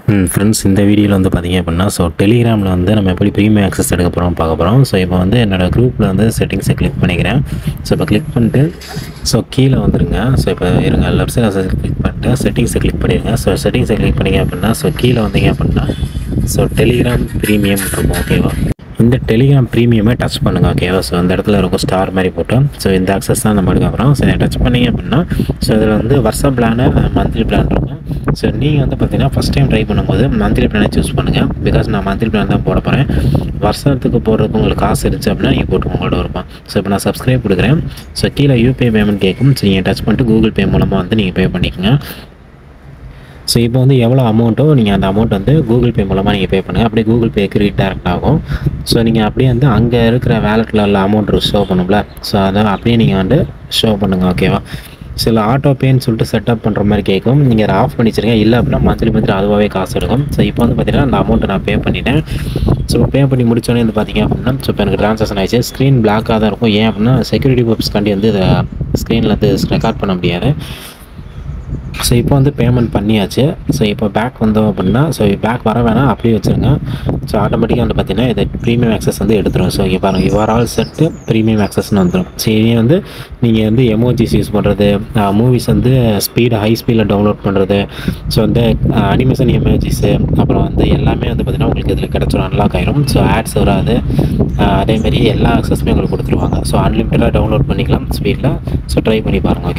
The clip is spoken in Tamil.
ஃப்ரெண்ட்ஸ் இந்த வீடியோவில் வந்து பார்த்தீங்க அப்படின்னா ஸோ டெலிகிராமில் வந்து நம்ம எப்படி ப்ரீமியம் ஆக்சஸ் எடுக்க போகிறோம் பார்க்க போகிறோம் ஸோ இப்போ வந்து என்னோடய குரூப்பில் வந்து செட்டிங்ஸை கிளிக் பண்ணிக்கிறேன் ஸோ இப்போ கிளிக் பண்ணிட்டு ஸோ கீழே வந்துருங்க ஸோ இப்போ இருங்க லெஃப்ட் சைட் கிளிக் பண்ணிட்டு செட்டிங்ஸை கிளிக் பண்ணிடுங்க ஸோ செட்டிங்ஸை கிளிக் பண்ணிங்க அப்படின்னா ஸோ கீழே வந்தீங்க அப்படின்னா ஸோ டெலிகிராம் ப்ரீமியம் இருக்கும் ஓகேவா இந்த டெலிகிராம் ப்ரீமியமே டச் பண்ணுங்கள் ஓகேவா ஸோ அந்த இடத்துல இருக்கும் ஸ்டார் மாதிரி போட்டு ஸோ இந்த ஆக்சஸ் தான் நம்ம எடுக்க போகிறோம் ஸோ இதை டச் பண்ணிங்க அப்படின்னா ஸோ இதில் வந்து வருஷம் பிளானு மந்த்லி பிளான் இருக்கும் ஸோ நீங்கள் வந்து பார்த்தீங்கன்னா ஃபஸ்ட் டைம் ட்ரை பண்ணும்போது மந்த்லி பிளானை சூஸ் பண்ணுங்கள் பிகாஸ் நான் மந்த்லி பிளான் தான் போட போகிறேன் வருஷத்துக்கு போடுறதுக்கு உங்களுக்கு காசு இருந்துச்சு அப்படின்னா நீங்கள் போட்டு உங்களோட வருமா ஸோ இப்போ நான் சப்ஸ்கிரைப் கொடுக்குறேன் ஸோ கீழே யூபிஐ பேமெண்ட் கேட்கும் ஸோ நீங்கள் டச் பண்ணிட்டு கூகுள் பே மூலமாக வந்து நீங்கள் பே பண்ணிக்கோங்க ஸோ இப்போ வந்து எவ்வளோ அமௌண்ட்டோ நீங்கள் அந்த அமௌண்ட் வந்து கூகுள் பே மூலமாக நீங்கள் பே பண்ணுங்கள் அப்படியே கூகுள் பேக்கு ரீடைரக்ட் ஆகும் ஸோ நீங்கள் அப்படியே வந்து அங்கே இருக்கிற வேலெட்டில் உள்ள அமௌண்ட் ஷோ பண்ணும்ல ஸோ அதை அப்படியே நீங்கள் வந்து ஷோ பண்ணுங்கள் ஓகேவா சில ஆட்டோ பேன்னு சொல்லிட்டு செட்டப் பண்ணுற மாதிரி கேட்கும் நீங்கள் அதை ஆஃப் பண்ணி வச்சிருங்க இல்லை அப்படின்னா மந்த்லி மந்த்லி அதுவாகவே காசு எடுக்கும் ஸோ இப்போ வந்து பார்த்தீங்கன்னா அந்த அமௌண்ட்டை நான் பே பண்ணிட்டேன் ஸோ பே பண்ணி முடிச்சோடனே வந்து பார்த்தீங்க அப்படின்னா ஸோ இப்போ எனக்கு ட்ரான்சாக்ஷன் ஆயிடுச்சு ஸ்க்ரீன் பிளாக்காக தான் இருக்கும் ஏன் அப்படின்னா செக்யூரிட்டி பர்பஸ்க்காண்டி வந்து இதை ஸ்க்ரீனில் வந்து ரெக்கார்ட் பண்ண முடியாது ஸோ இப்போ வந்து பேமெண்ட் பண்ணியாச்சு ஸோ இப்போ பேக் வந்தோம் அப்படின்னா ஸோ பேக் வர வேணாம் அப்படியே வச்சுருங்க ஸோ ஆட்டோமேட்டிக்காக வந்து பார்த்தீங்கன்னா இது ப்ரீமியம் ஆக்சஸ் வந்து எடுத்துரும் ஸோ இங்கே பாருங்கள் யுவர் ஆல் செட்டு ப்ரீமியம் ஆக்சஸ்னு வந்துடும் ஸோ இனி வந்து நீங்கள் வந்து எமோஜிஸ் யூஸ் பண்ணுறது மூவிஸ் வந்து ஸ்பீடு ஹை ஸ்பீடில் டவுன்லோட் பண்ணுறது ஸோ வந்து அனிமேஷன் எமோஜிஸு அப்புறம் வந்து எல்லாமே வந்து பார்த்திங்கன்னா உங்களுக்கு இதில் கிடச்சிரும் அன்லாக் ஆயிரும் ஸோ ஆட்ஸ் வராது அதேமாரி எல்லா ஆக்சஸுமே உங்களுக்கு கொடுத்துருவாங்க ஸோ அன்லிமிட்டடாக டவுன்லோட் பண்ணிக்கலாம் ஸ்பீடில் ஸோ ட்ரை பண்ணி பாருங்கள் ஓகே